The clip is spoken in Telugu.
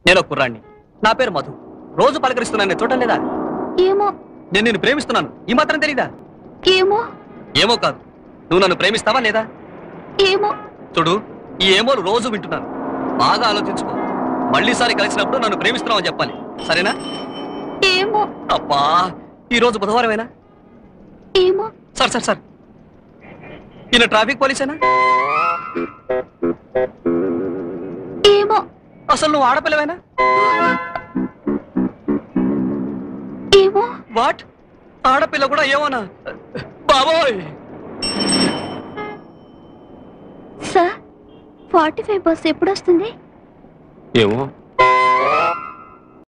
నేను ఒక కుర్రాణ్ణి నా పేరు మధు రోజు పలకరిస్తున్నాను నేను చూడటం లేదా ఏమో నేను నిన్ను ప్రేమిస్తున్నాను ఈ మాత్రం తెలీదా ఏమో ఏమో కాదు నువ్వు నన్ను ప్రేమిస్తావా లేదా ఏమో చూడు ఈ ఏమోలు రోజు వింటున్నాను బాగా ఆలోచించుకో మళ్ళీసారి కలిసినప్పుడు నన్ను ప్రేమిస్తున్నావని చెప్పాలి సరేనా ఏమో అబ్బా ఈ రోజు బుధవారమేనా ఏమో సార్ సార్ సార్ ఈయన ట్రాఫిక్ పోలీసేనా ఏమో అసలు నువ్వు ఆడపిల్లవేనా ఏమో వాట్ ఆడపిల్ల కూడా ఏమోనా బాబోయ్ సార్ ఫార్టీ ఫైవ్ బస్ ఎప్పుడు వస్తుంది ఏమో